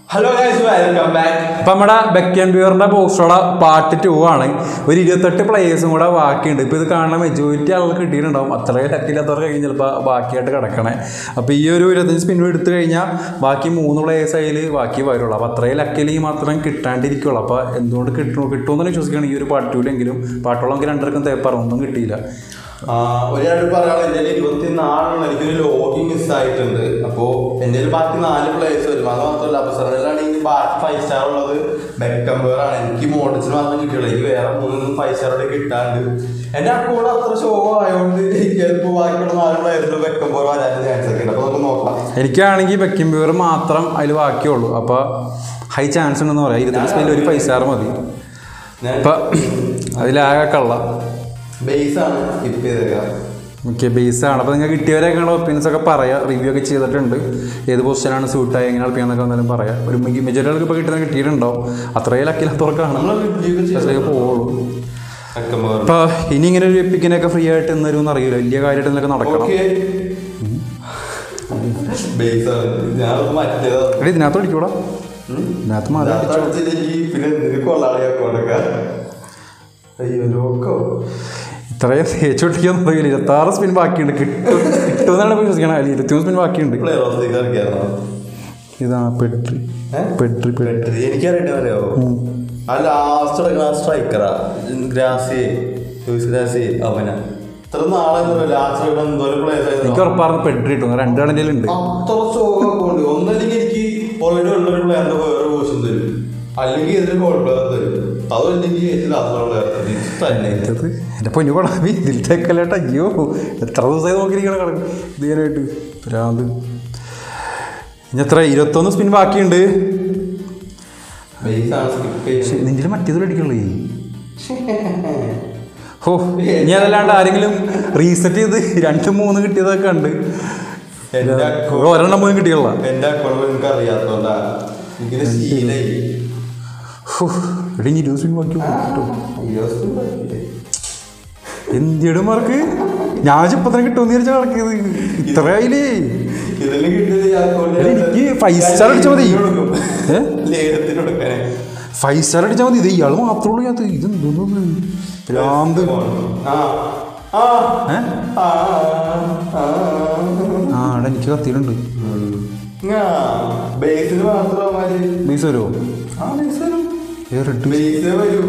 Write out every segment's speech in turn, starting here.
Hello guys welcome back ഇപ്പം നമ്മുടെ ബെക്കൻ ബിയറിന്റെ ബോക്സോടെ പാർട്ട് ടു ആണ് ഒരു ഇരുപത്തെട്ട് പ്ലേയേഴ്സും കൂടെ ബാക്കിയുണ്ട് ഇപ്പോൾ ഇത് കാണുന്ന മെജോറിറ്റി ആളുകൾ കിട്ടിയിട്ടുണ്ടാവും അത്രയും ലക്കില്ലാത്തവർക്ക് കഴിഞ്ഞ് ചിലപ്പോൾ ബാക്കിയായിട്ട് കിടക്കണേ അപ്പോൾ ഈ ഒരു ഇരുപത്തഞ്ച് സ്പിൻ എടുത്തു കഴിഞ്ഞാൽ ബാക്കി മൂന്ന് പ്ലേയേഴ്സ് അതിൽ ബാക്കി വരുള്ളൂ അപ്പോൾ അത്രയും ലക്കിൽ മാത്രം കിട്ടാണ്ടിരിക്കുള്ളൂ അപ്പോൾ എന്തുകൊണ്ട് കിട്ടും കിട്ടുമെന്ന് വിശ്വസിക്കണം ഈ ഒരു പാർട്ട് ടൂലെങ്കിലും പാട്ടോളെങ്കിൽ രണ്ടർക്കും തേപ്പാറ് ഒന്നും കിട്ടിയില്ല ഒരാൾ പറയാനുള്ള എൻ്റെ ഇരുപത്തിനാലെണ്ണം എനിക്കൊരു ലോഗിൻ മിസ് ആയിട്ടുണ്ട് അപ്പോൾ എൻ്റെ ബാക്കി നാല് പ്ലേയേഴ്സ് വരും അത് മാത്രമല്ല അപ്പസറിലാണെങ്കിൽ ബാക്കി ഫൈവ് സ്റ്റാർ ഉള്ളത് ബെക്കംബർ ആണ് എനിക്ക് മോഡൽസിന് മാത്രം കിട്ടിയുള്ളൂ എനിക്ക് വേറെ മൂന്നും ഫൈവ് സ്റ്റാറോടെ കിട്ടാണ്ട് എൻ്റെ അക്കൗണ്ട് അത്ര ഷോ ആയതുകൊണ്ട് ചിലപ്പോൾ ബാക്കിയുള്ള നാല് പ്ലേയേഴ്സിൽ ബെക്കംബർ വരാൻ ചാൻസ് ഒക്കെ ഉണ്ട് അപ്പോൾ നമുക്ക് നോക്കാം എനിക്കാണെങ്കിൽ ബെക്കിൻ ബിയർ മാത്രം അതിൽ ബാക്കിയുള്ളൂ അപ്പോൾ ഹൈ ചാൻസ് ഉണ്ടെന്ന് പറയാം ഇരുപത്തെട്ട് സ്പിന്നിൽ ഒരു പൈസ മതി ഞാൻ അപ്പം അതിലാകെ കള്ള ബേസ് ആണ് സ്കിപ്പ് ചെയ്തേക്കാം ഓക്കെ ബേസാണ് അപ്പോൾ നിങ്ങൾ കിട്ടിയവരെയൊക്കെയാണ് ഒപ്പീനിയൻസ് ഒക്കെ പറയാം റിവ്യൂ ഒക്കെ ചെയ്തിട്ടുണ്ട് ഏത് പൊസിഷനാണ് സൂട്ടായി എങ്ങനെ കളിപ്പിക്കാന്നൊക്കെ വന്നാലും പറയാം ഒരു മെജോറിറ്റി ഇപ്പോൾ കിട്ടുന്ന കിട്ടിയിട്ടുണ്ടാവും അത്രയും ലക്കില്ലാത്തവർക്കാണ് നമ്മൾ റിവ്യൂ അതിലേക്ക് പോവുള്ളൂ ബെക്കംബർ അപ്പോൾ ഇനി ഇങ്ങനെ ഒരു എപ്പിക്കിനൊക്കെ ഫ്രീ ആയിട്ട് എന്നൊന്നും അറിയില്ല വലിയ കാര്യമായിട്ട് എന്തൊക്കെ നടക്കണം ഓക്കെ ബേസ് ആണ് ഞാൻ മറ്റേതാ എടി ഇതിനകത്ത് അടിക്കൂടാ ഇതിനകത്ത് മാറി അടിച്ചോ അടിച്ചില്ലെങ്കിൽ പിന്നെ നിനക്ക് കൊള്ളാളിയാക്കോണ്ടൊക്കെ അയ്യോ ലോക്കോ ഇത്രയും തേച്ച് പിടിക്കാൻ അറിയില്ല ഇരുപത്താറ് സ്പിൻ ബാക്കിയുണ്ട് കിട്ടും കിട്ടുമെന്നാണ് ഇപ്പോൾ വിശ്വസിക്കണം അതിൽ ഇരുപത്തിമൂന്ന് സ്പിൻ ബാക്കിയുണ്ട് പ്ലെയർ ഓഫ് ദി കളിക്കാറോ ഇതാ പെട്രി പെട്രി പെട്രി എനിക്കറിയട്ടെ അറിയാവോ ആ ലാസ്റ്റ് എടുക്കുന്ന സ്ട്രൈക്കറാ ഗ്രാസി ലൂയിസ് ഗ്രാസി അവന ഇത്ര നാളെ ലാസ്റ്റ് എടുക്കുന്ന എന്തോരം പ്ലേയേഴ്സ് എനിക്ക് ഉറപ്പാർന്ന് പെട്രി കിട്ടും രണ്ട് കടന്റെയിലുണ്ട് അത്ര സോകൊക്കെ ഉണ്ട് ഒന്നല്ലെങ്കിൽ എനിക്ക് ഓൾറെഡി ഉള്ളൊരു പ്ലെയറിന്റെ വേറെ പോഷൻ തരും അല്ലെങ്കിൽ ഇതിൽ ഗോൾ പ്ലെയർ തരും അതല്ലെങ്കിൽ എനിക്ക് ലാസ്റ്റ് പ്ലെയർ തരും തന്നെ ഇത് എൻ്റെ പൊന്നു പടാവി ഇതിലത്തേക്കല്ലേട്ട അയ്യോ എത്ര ദിവസമായി നോക്കിയിരിക്കണം കിടക്കും ഇത് ചെയ്യാനായിട്ട് ഭ്രാന്ത് ഇനി എത്ര ഇരുപത്തൊന്ന് സ്പിൻ ബാക്കിയുണ്ട് ബേസ് ആണ് സ്കിപ്പ് പക്ഷെ നിന്റെ മറ്റേത് അടിക്കണല്ലേ ഓ ഇനി അതല്ലാണ്ട് ആരെങ്കിലും റീസെറ്റ് ചെയ്ത് രണ്ട് മൂന്ന് കിട്ടിയതൊക്കെ ഉണ്ട് എന്റെ ഇവിടെ അക്കൗണ്ട് ഒരെണ്ണം പോലും കിട്ടിയുള്ള എന്റെ അക്കൗണ്ട് എനിക്ക് അറിയാത്തോണ്ടാ എനിക്കിത് ശീലായി ഇവിടെ ഇനി ഇരുപത് സ്പിൻ ബാക്കി കിട്ടും അയ്യോ സ്കൂളിൽ എന്തിയുടെ മാർക്ക് ഞാൻ ഇപ്പൊ തന്നെ കിട്ടുമെന്ന് വിചാരിച്ചാൽ നടക്കിയത് ഇത്ര ആയില്ലേ ഇതില് കിട്ടിയത് ഈ അക്കൗണ്ട് എടാ, എനിക്ക് five star അടിച്ചാ മതി. ഏ? ലേലത്തിന് കൊടുക്കാനേ ഫൈവ് സ്റ്റാർ അടിച്ചാൽ മതി ഇത് ഇയാൾ മാത്രമേ ഉള്ളൂ ഞാൻ ഇത് എന്തോന്നു ഭ്രാന്ത് ആ ആ ഏ ആ ആ ആ എടാ എനിക്ക് കത്തിയിട്ടുണ്ട് ആ ബേസിന് മാത്രമാര് ബീസ് വരുമോ ആ ബേസ് വരും ഏ റെഡ് ബേസ് വരൂ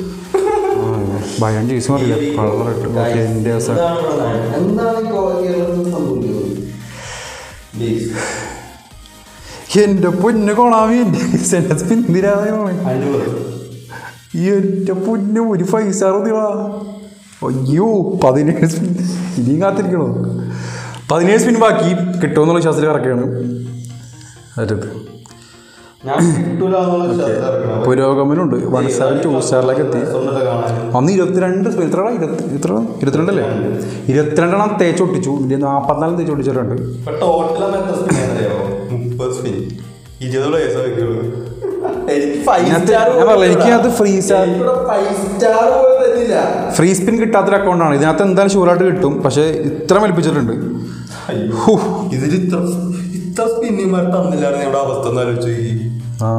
ഭയം ചേച്ചി അറിയില്ല കളർ റെഡ് ഓക്കെ എൻ്റെ സ- എന്താണ് പ്രധാനം? എന്താണ് ഈ കോ- കേരളത്തിൽ സംഭവിക്കുന്നത് ബേസ് എൻ്റെ പൊന്നു കൊണാമി എൻ്റെ പിന്തിരാതെ അഞ്ഞൂറ് എൻ്റെ പൊന്നു ഒരു ഫൈവ് സ്റ്റാർ മതിടാ അയ്യോ പതിനേഴ് സ്പിൻ ഇനിയും കാത്തിരിക്കണോ പതിനേഴ് സ്പിൻ ബാക്കി കിട്ടുമെന്നുള്ള വിശ്വാസത്തിൽ കറക്കുകയാണ് അരുത് ഞാൻ കിട്ടൂല എന്നുള്ള വിശ്വാസത്തിൽ ഇറക്കണം. പുരോഗമനമുണ്ട് വൺ സെവൻ ടു സ്റ്റാറിലേക്ക് എത്തി സ്വന്തത്തെ കാണാൻ അന്ന് ഇരുപത്തിരണ്ട് സ്പിൻ എത്ര ഇരുപത്തി എത്ര ഇരുപത്തിരണ്ടല്ലേ ഇരുപത്തിരണ്ടെണ്ണം തേച്ച് ഒട്ടിച്ചു ഇനി നാൽപ്പത്തിനാലും തേച്ച് ഒട്ടിച്ചിട്ടുണ്ട് ഇപ്പൊ ടോട്ടൽ എത്ര സ്പിൻ അറിയാമോ മുപ്പത് സ്പിൻ ഇരുപത് പ്ലേയേഴ്സ് വെക്കുള്ളൂ എനിക്ക് ഫൈവ് ഇതിനകത്ത് സ്റ്റാർ ഞാൻ പറഞ്ഞില്ല, എനിക്കകത്ത് free star- ഫൈവ് സ്റ്റാർ പോലും തന്നില്ല ഫ്രീ സ്പിൻ കിട്ടാത്തൊരു അക്കൗണ്ടാണ് ഇതിനകത്ത് എന്തായാലും ഷുവറായിട്ട് കിട്ടും പക്ഷേ ഇത്ര വലിപ്പിച്ചിട്ടുണ്ട് അയ്യോ ഇതിൽ ഇത്ര ഇത്ര സ്പിന്നിമാർ തന്നില്ലായിരുന്നു ഇവിടെ അവസ്ഥ ഒന്ന് ആലോചിച്ചു ആ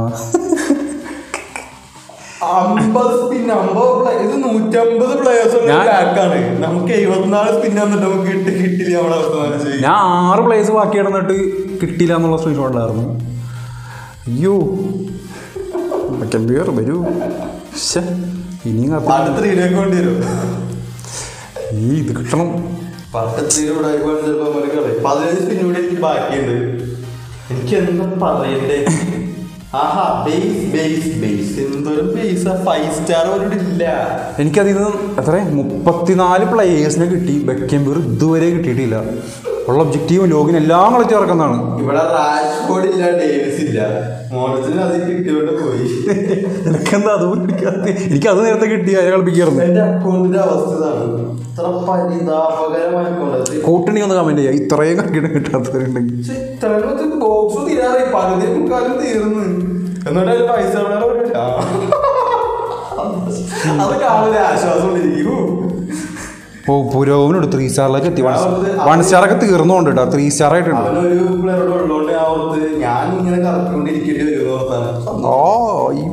അമ്പത് സ്പിൻ അമ്പത് പ്ലേ ഇത് നൂറ്റമ്പത് പ്ലേയേഴ്സ് ഉള്ള ഞാൻ- ബാക്കാണ് നമുക്ക് എഴുപത്തിനാല് സ്പിൻ വന്നിട്ട് നമുക്ക് കിട്ടി കിട്ടില്ല നമ്മുടെ അവസ്ഥ ഒന്ന് ആലോചിച്ച് ഞാൻ ആറ് പ്ലേസ് ബാക്കി കിടന്നിട്ട് കിട്ടിയില്ല എന്നുള്ള സ്ക്രീൻഷോട്ട് ഉണ്ടായിരുന്നു അയ്യോ കമ്പ്യൂട്ടർ വരൂ ശ്ശെ, ഇനിയും കാത്തി പാട്ട് ത്രീയിലേക്ക് വേണ്ടി വരും ഈ ഇത് കിട്ടണം പാട്ട് ത്രീയിലൂടെ പതിനഞ്ച് സ്പിൻ കൂടി എനിക്ക് ബാക്കിയുണ്ട് എനിക്ക് എന്താ പറയണ്ടേ ആഹാ ബേസ് ബേസ് ബേസ് എന്തൊരു ബേസ് ഫൈവ് സ്റ്റാർ പോലും ഇല്ല എനിക്കതിൽ നിന്ന് എത്ര മുപ്പത്തിനാല് പ്ലേയേഴ്സിനെ കിട്ടി ബെക്കംബൂർ ഇതുവരെ കിട്ടിയിട്ടില്ല ഉള്ള ഒബ്ജക്റ്റീവും ലോഗിൻ എല്ലാം കളിച്ച് ഇറക്കുന്നതാണ് ഇവിടെ റാഷ്ഫോർഡ് ഇല്ല ഡേവിസ് ഇല്ല മോഡത്തിന് അത് കിട്ടിയോണ്ട് പോയി എനിക്കെന്താ അതുപോലെ കിട്ടിയാത്ത എനിക്ക് അത് നേരത്തെ കിട്ടി അതിനെ കളിപ്പിക്കായിരുന്നു എന്റെ അക്കൗണ്ടിന്റെ അവസ്ഥ ഇതാണ് ഇത്ര പരിതാപകരമായ അക്കൗണ്ട് കൂട്ടണി ഒന്ന് കമന്റ് ചെയ്യാം ഇത്രയും കളിക്കിട്ട് കിട്ടാത്തവരുണ്ടെങ്കിൽ ഇത്രയും ബോക്സ് തീരാറായി പകുതി മുക്കാലും തീർന്ന് എന്നിട്ട് അതിൽ പൈസ ഇവിടെ വരില്ല. അത് കാണുന്ന ആശ്വാസം ഇരിക്കൂ ഓ പുരോഗമനുണ്ട് ത്രീ സ്റ്റാറിലേക്ക് എത്തി വൺ സ്റ്റാർ ഒക്കെ തീർന്നുകൊണ്ട് കേട്ടോ ത്രീ സ്റ്റാർ ആയിട്ടുണ്ട് അവനൊരു പ്ലെയറോട് ഉള്ളതുകൊണ്ട് ഞാൻ ഓർത്ത് ഞാൻ ഇങ്ങനെ കറക്കിക്കൊണ്ടിരിക്കേണ്ടി വരും ഓർത്താണ് ഓ ഇവ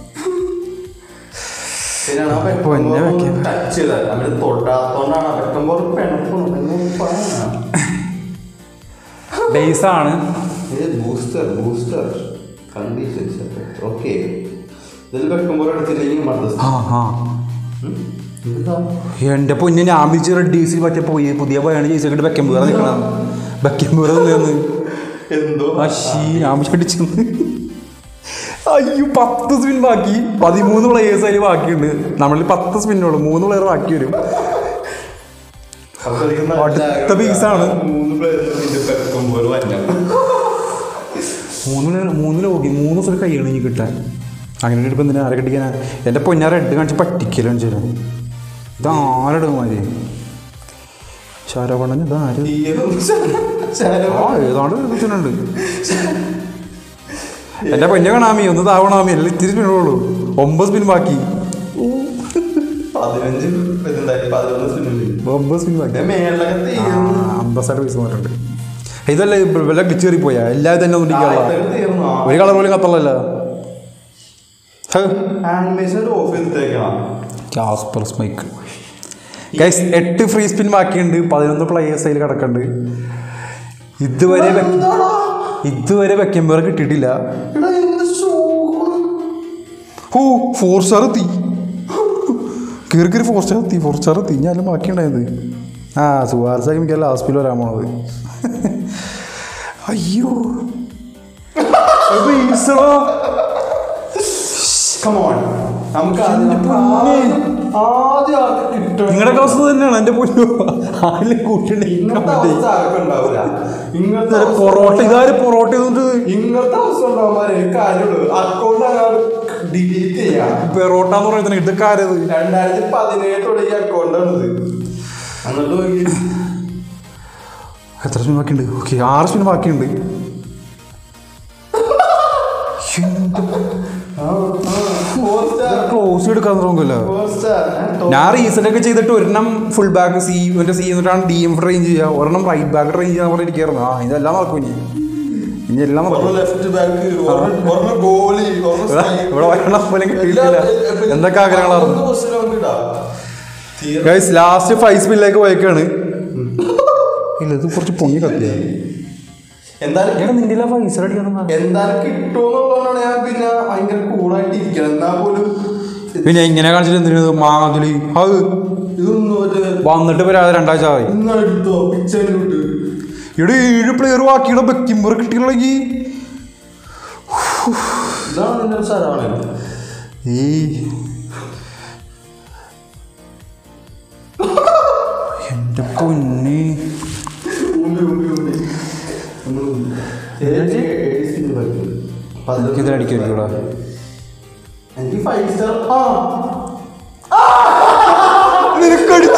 ശരിയാണ് ആ പൊന്നെ വെക്കാൻ. ടച്ച് ചെയ്താൽ അവര് തൊടാത്തോണ്ടാണ് വെക്കുമ്പോൾ പെണ്ണും ബേസ് ആണ് ഇത് ബൂസ്റ്റർ ബൂസ്റ്റർ കണ്ടീഷൻസ് ഓക്കെ ഇതിൽ വെക്കുമ്പോൾ എടുത്തില്ലെങ്കിൽ മദ്രസ ആ ആ എന്താ എൻ്റെ പൊന്നെ ഞാൻ വിളിച്ച് റെഡ് ഡീസിൽ മറ്റേ പോയി പുതിയ പോയാണ് ചേച്ചിട്ട് ബെക്കംപൂറ നിൽക്കണം ബെക്കംപൂറ നിന്ന് എന്തോ അശീ ഞാൻ വിളിച്ചടിച്ചു അയ്യോ പത്ത് സ്പിൻ ബാക്കി പതിമൂന്ന് പ്ലേയേഴ്സ് അതിൽ ബാക്കിയുണ്ട് നമ്മളിൽ പത്ത് സ്പിന്നുള്ളൂ മൂന്ന് പ്ലെയർ ബാക്കി വരും അടുത്ത piece ആണ്. മൂന്ന് പ്ലേയേഴ്സ് വെക്കുമ്പോൾ വരണം മൂന്ന് player- മൂന്ന് ലോഗി മൂന്ന് ദിവസം കൈയാണ് ഇനി കിട്ടാൻ അങ്ങനെ ഇപ്പം എന്തിനാ ആരെ കെട്ടിക്കാനാ എൻ്റെ പൊന്നാ റെഡ് കാണിച്ച് പറ്റിക്കലും ചെയ്യണം ഇത് ആരെടുക്കും മാതിരി ശാരവണ്ണൻ ഇത് ആര് ആ ഏതാണ്ട് വെച്ചിട്ടുണ്ട് എൻ്റെ പൊന്നെ കാണാമി ഒന്ന് താവണാമി എല്ലാം ഇത്തിരി സ്പിന്നുള്ളൂ ഒമ്പത് സ്പിൻ ബാക്കി പതിനഞ്ച് ഇതുണ്ടായി പതിനൊന്ന് സിനിമ ഒമ്പത് സ്പിൻ ബാക്കി മേളൊക്കെ തീർന്നു അമ്പസാട് പൈസ മാറുണ്ട് ഇതല്ല വല്ല ഗ്ലിച്ച് കയറി പോയാ എല്ലാവരും തന്നെ ഒന്നിക്കാനുള്ള ആദ്യത്തെ തീർന്നു ഒരു കളർ പോലും കത്തള്ളല്ല ആനിമേഷൻ ഓഫ് ചെയ്തിട്ടേക്കണം കാസ്പർ സ്മൈക്ക് ഗൈസ് എട്ട് ഫ്രീ സ്പിൻ ബാക്കിയുണ്ട് പതിനൊന്ന് പ്ലേയേഴ്സ് അതിൽ കിടക്കുന്നുണ്ട് ഇതുവരെ വെക്ക- ഇതുവരെ വെക്കുമ്പോൾ കിട്ടിയിട്ടില്ല എടാ എന്ത് ഷോക്കാണ് ഓ ഫോർ സ്റ്റാർ എത്തി കയറി കയറി ഫോർ സ്റ്റാർ എത്തി ഫോർ സ്റ്റാർ എത്തി ഞാനും ബാക്കിയുണ്ടായത് ആ സുവാർസാക്കി മിക്ക ലാസ്റ്റിൽ വരാൻ പോണത് അയ്യോ അത് ഈസടാ. Come on. നമുക്ക് ആദ്യം- എന്റെ പൊന്നേ. ആദ്യം ആർക്ക് കിട്ടണം നിങ്ങളുടെ അവസ്ഥ തന്നെയാണ് എൻ്റെ പൊന്നു ആരിലും ഇങ്ങനത്തെ അവസ്ഥ ആർക്കും ഉണ്ടാവില്ല ഇങ്ങനത്തെ അവസ്ഥ- പൊറോട്ട ഇതാര് പൊറോട്ട ചെയ്തിട്ട് ഇങ്ങനത്തെ അവസ്ഥ ഉണ്ടാവുമ്പോൾ ഒരു കാര്യമുള്ളൂ അക്കൗണ്ട് അങ്ങോട്ട് ഡിലീറ്റ് ചെയ്യാം പെറോട്ട എന്ന് പറയുന്നത് ഇതൊക്കെ ആരത് രണ്ടായിരത്തി പതിനേഴ് തുടങ്ങിയ അക്കൗണ്ടാണിത് എന്നിട്ട് നോക്കി എത്ര സ്പിൻ ബാക്കിയുണ്ട് ഓക്കെ ആറ് സ്പിൻ ബാക്കിയുണ്ട് ക്ലോസ് എടുക്കാൻ തുടങ്ങില്ല ഞാൻ റീസെന്റ് ഒക്കെ ചെയ്തിട്ട് ഒരെണ്ണം ഫുൾ ബാക്ക് സി മറ്റേ സി എന്നിട്ടാണ് ഡി എം ട്രെയിൻ ചെയ്യുക ഒരെണ്ണം റൈറ്റ് ബാക്ക് ട്രെയിൻ ചെയ്യാൻ പറഞ്ഞ് ഇരിക്കായിരുന്നു ആ ഇതെല്ലാം നടക്കും ഇനി ഇനി എല്ലാം നടക്കും ലെഫ്റ്റ് ബാക്ക് ഗോളി ഇവിടെ ഒരെണ്ണം പോലും കിട്ടിയിട്ടില്ല എന്തൊക്കെ ആഗ്രഹങ്ങളായിരുന്നു ഗൈസ് ലാസ്റ്റ് ഫൈവ് സ്പിന്നിലേക്ക് പോയേക്കാണ് ഇല്ല ഇത് കുറച്ച് പൊങ്ങി കത്തിയ എന്തായാലും എടാ നിന്റെ പൈസ അടിക്കണം എന്തായാലും കിട്ടുമെന്നുള്ളതാണ് ഞാൻ പിന്നെ ഭയങ്കര കൂളായിട്ട് ഇരിക്കണം എന്നാ പോലും പിന്നെ ഇങ്ങനെ കാണിച്ചിട്ട് എന്തിനു മാതുലി അത് ഇതൊന്നും ഒരു വന്നിട്ട് വരാതെ രണ്ടാഴ്ച ആയി ഇന്ന് എടുത്തോ പിക്ചറിലോട്ട് ഇവിടെ ഏഴ് പ്ലെയർ ബാക്കിയുള്ള ബെക്കിംബർ കിട്ടിയുള്ളെങ്കിൽ ഇതാണ് നിന്റെ ഒരു സ്ഥലമാണ് ഈ എന്റെ പൊന്നി ഉണ്ടി ഉണ്ടി ഉണ്ടി ഒന്ന് ഉണ്ടി. ഏഴ് ഏഴ് സ്പിൻ കളിക്കും. പതിനൊന്ന് എനിക്ക് ഇതിലടിക്കുമായിരിക്കും ഇവിടെ. എനിക്ക് ഫൈവ് സ്റ്റാർ ആ നിനക്കടിച്ച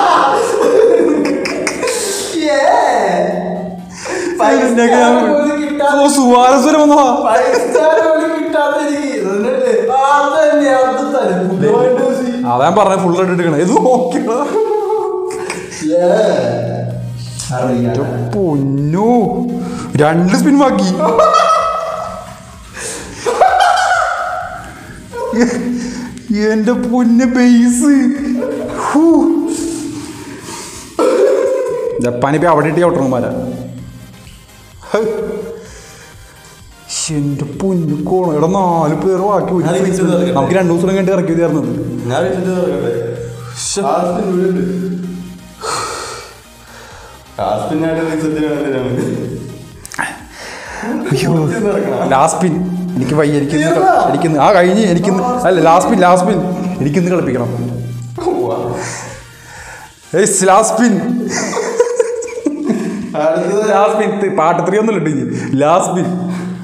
ഫൈവ് സ്റ്റാർ പോലും കിട്ടാതെ സുവാരസ്വരം വന്നതാ ഫൈവ് സ്റ്റാർ പോലും കിട്ടാത്ത എനിക്ക് ഇതന്നെയല്ലേ? ആ, അതന്നെ, അത് തന്നെ. പുതുതായിട്ട് ഊസി. അതാ ഞാൻ പറഞ്ഞ ഫുൾ എടുക്കണേ ഇത് നോക്കിയടാ Yeah. അറിയാം. പൊന്നു രണ്ട് സ്പിൻ ബാക്കി എന്റെ പൊന്ന് ബേസ് ജപ്പാനിപ്പോ അവിടെ ഇട്ടി ഔട്ടർമാരാ എന്റെ പൊന്നു കോണം ഇവിടെ നാല് പേര് ബാക്കി ഒരു ഞാൻ free ഇത് spin. ഇറക്കട്ടെ. നമുക്ക് രണ്ടു ദിവസം കഴിഞ്ഞിട്ട് ഇറക്കി തരുന്നത് ഞാൻ വിളിച്ചിട്ട് നോക്കട്ടെ. ആ spin ഇവിടെ ഉണ്ട്. ആ spin ആയിട്ട് reset ചെയ്യണതിനാണ്. ഇത് ഇറക്കണം. ലാസ്റ്റ് പിൻ എനിക്ക് വയ്യ എനിക്കിന്ന് തീർന്നോ? എനിക്കിന്ന് ആ കഴിഞ്ഞ് എനിക്കിന്ന് അല്ല ലാസ്റ്റ് പിൻ ലാസ്റ്റ് പിൻ എനിക്കിന്ന് കളിപ്പിക്കണം ഉവ്വ. ലാസ്റ്റ് പിൻ അടുത്തത് ലാസ്റ്റ് പിൻ പാട്ട് ത്രീ ഒന്നും ഇട്ട് ലാസ്റ്റ് പിൻ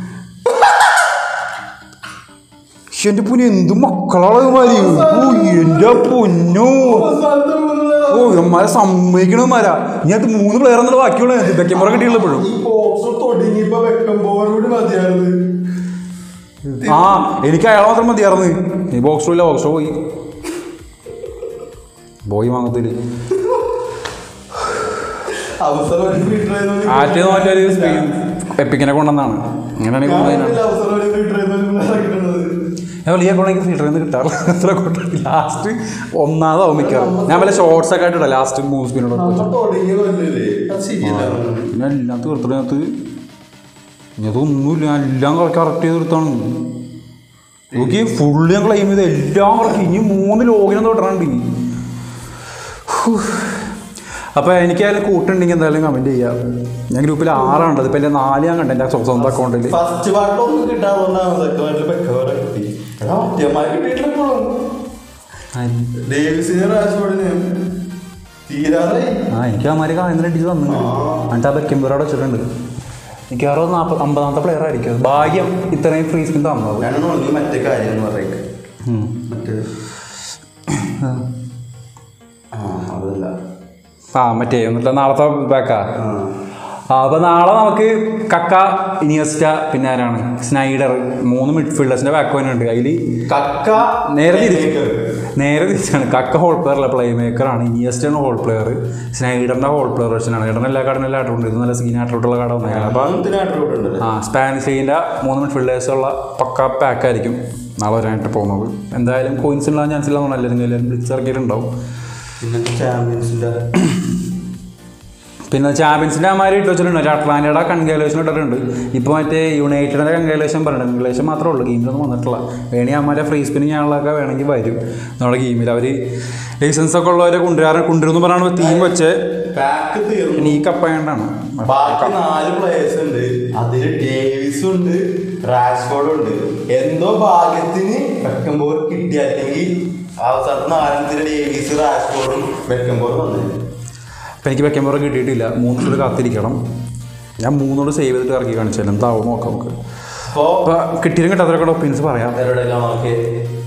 എന്റെ പൊന്നു എന്ത് മക്കളാണ് ഇവന്മാര് ഓ എന്റെ പൊന്നോ അവസാനത്തെ മൂന്ന് ഓ ഇവന്മാരെ സമ്മതിക്കണമാരാ ഇനി അത് മൂന്ന് പ്ലെയർ എന്നുള്ള ബാക്കിയുള്ള ബെക്കമ്പറ കിട്ടിയുള്ള ഇപ്പോഴും ഈ ബോക്സ് തുടങ്ങിയപ്പോ വെക്കുമ്പോൾ കൂടി മതിയായിരുന്നു ആ എനിക്ക് അയാൾ മാത്രം മതിയായിരുന്നു ഈ ബോക്സ് ഇല്ല ബോക്സ് പോയി പോയി വാങ്ങത്തില്ല അവസരം ഒരു filter ചെയ്തോണ്ട് ആറ്റ് നോറ്റൊരു എപ്പിക്കിനെ കൊണ്ടുവന്നാണ് അങ്ങനെയാണെങ്കിൽ ഞാൻ കൊണ്ടുവന്നാണ് ഇതിൽ അവസരം ഒരു filter ചെയ്തോണ്ട് ഇറക്കുന്നത്. ഞാൻ വലിയ കൊണ്ടെങ്കിൽ ഫിൽറ്ററിൽ നിന്ന് കിട്ടാറില്ല എത്ര കൂട്ടം ലാസ്റ്റ് ഒന്നാമതാവും മിക്കവാറും ഞാൻ വല്ല ഷോർട്സ് ഒക്കെ ആയിട്ടില്ല ലാസ്റ്റ് മൂന്ന് സ്പിന്നോട് നമ്മൾ തുടങ്ങിയ കൊല്ലല്ലേ അത് ശരിയല്ല പിന്നെ എല്ലാം തീർത്തിനകത്ത് ഇതൊന്നുമില്ല ഞാൻ എല്ലാം കറക്റ്റ് ചെയ്ത് തീർത്താണ് നോക്കി ഫുള്ള് ഞാൻ ക്ലെയിം ചെയ്ത് എല്ലാം കറക്റ്റ് ഇനി മൂന്ന് ലോഗിനും തൊട്ടിട്ടുണ്ട് ഇനി അപ്പോൾ എനിക്ക് അതിൽ കൂട്ടുണ്ടെങ്കിൽ എന്തായാലും കമൻറ്റ് ചെയ്യാം ഞാൻ ഗ്രൂപ്പിൽ ആറാണ് ഇപ്പം എൻ്റെ നാല് ഞാൻ കണ്ട എൻ്റെ സ്വന്തം അക്കൗണ്ടിൽ ഫസ്റ്റ് പാർട്ട് ഒന്നും കിട്ടാതുകൊണ്ടാണ് സെക്കൻഡ് പാർട്ടിൽ പെക്കവരെ കിട്ടി എടാ ഒറ്റയമായി കിട്ടിയിട്ടില്ലപ്പോഴും ഡേവിസിന് റാഷ്ഫോർഡിന് തീരാറായി ആ എനിക്ക് അമാര് കാര്യം അടിച്ച് തന്നു എന്നിട്ട് ആ ബെക്കിംബർ അവിടെ വെച്ചിട്ടുണ്ട് എനിക്ക് അറുപത് നാൽപ്പത് അമ്പതാമത്തെ പ്ലെയർ ആയിരിക്കും അത്. ഭാഗ്യം ഇത്രയും ഫ്രീ സ്പിൻ തന്നത് ഞാനാണ് ഒന്നും മറ്റേ കാര്യം എന്ന് പറയുന്നത് ഉം. മറ്റേ ആ അതല്ല ആ മറ്റേ എന്നിട്ട് നാളത്തെ ബാക്കാ ആ ആ അപ്പോൾ നാളെ നമുക്ക് കക്ക ഇനിയസ്റ്റ പിന്നെ ആരാണ് സ്നൈഡർ മൂന്ന് മിഡ്ഫീൽഡേഴ്സിൻ്റെ ബാക്ക് ഉണ്ട് അതിൽ കക്ക നേരെ തിരിച്ച് playmaker. നേരെ തിരിച്ചാണ് കക്ക ഹോൾ പ്ലെയർ അല്ല പ്ലേ മേക്കറാണ് ഇനിയസ്റ്റാണ് ഹോൾ പ്ലെയർ സ്നൈഡറിൻ്റെ ഹോൾ പ്ലെയർ വെച്ചാണ് ഇടറിന് എല്ലാ കാർഡിനും എല്ലാ ആയിട്ടുണ്ട് ഇത് നല്ല സീൻ ആയിട്ടുള്ള കാർഡ് വന്നേക്കാം അപ്പോൾ മൂന്നിന് attribute ഉണ്ടല്ലേ? ആ സ്പാനിഷ് ലീഗിൻ്റെ മൂന്ന് മിഡ്ഫീൽഡേഴ്സ് ഉള്ള പക്ക പാക്കായിരിക്കും നാളെ വരാനായിട്ട് പോകുന്നത് എന്തായാലും കോയിൻസ് ഉണ്ടാകാൻ ചാൻസ് ഇല്ലാന്ന് എല്ലാവരും എല്ലാവരും ബ്ലിറ്റ്സ് ഇറക്കിയിട്ടുണ്ടാവും പിന്നെ ചാമ്പ്യൻസിന്റെ പിന്നെ ചാമ്പ്യൻസിൻ്റെ അമാര് ഇട്ട് വെച്ചിട്ടുണ്ട് ഒരു അറ്റ്ലാന്റയുടെ കൺഗ്രാലേഷൻ ഇട്ടിട്ടുണ്ട് ഇപ്പോൾ മറ്റേ യുണൈറ്റഡിൻ്റെ കൺഗ്രാലേഷൻ പറഞ്ഞിട്ടുണ്ട് കൺഗ്രാലേഷൻ മാത്രമേ ഉള്ളൂ ഗെയിമിലൊന്നും വന്നിട്ടില്ല വേണമെങ്കിൽ അമാരെ ഫ്രീ സ്പിന്നിങ് ആളൊക്കെ വേണമെങ്കിൽ വരും നമ്മുടെ ഗെയിമിൽ അവർ ലൈസൻസ് ഒക്കെ ഉള്ളവരെ കൊണ്ടുവരാൻ കൊണ്ടുവരുന്നു പറഞ്ഞാണ് തീം വെച്ച് പാക്ക് തീർന്നു ഇനി ഈ കപ്പായണ്ടാണ് ബാക്കി നാല് പ്ലേയേഴ്സ് ഉണ്ട് അതിൽ ഡേവിസ് ഉണ്ട് റാഷ്ഫോർഡ് ഉണ്ട് എന്തോ ഭാഗ്യത്തിന് വെക്കുമ്പോൾ കിട്ടി അല്ലെങ്കിൽ അവസാനത്തെ നാലഞ്ചിന് ഡേവിസ് റാഷ്ഫോർഡും വെക്കുമ്പോൾ വന്നത് അപ്പം എനിക്ക് വെക്കുമ്പോൾ കിട്ടിയിട്ടില്ല മൂന്ന് ദിവസം കാത്തിരിക്കണം ഞാൻ മൂന്നോട് സേവ് ചെയ്തിട്ട് ഇറക്കി കാണിച്ചാലും എന്താവും നോക്കാം നമുക്ക് അപ്പോ അപ്പോൾ കിട്ടിയാലും കിട്ടാത്തവരൊക്കെ ഒപ്പീനിയൻസ് പറയാം അവരുടെ നമുക്ക്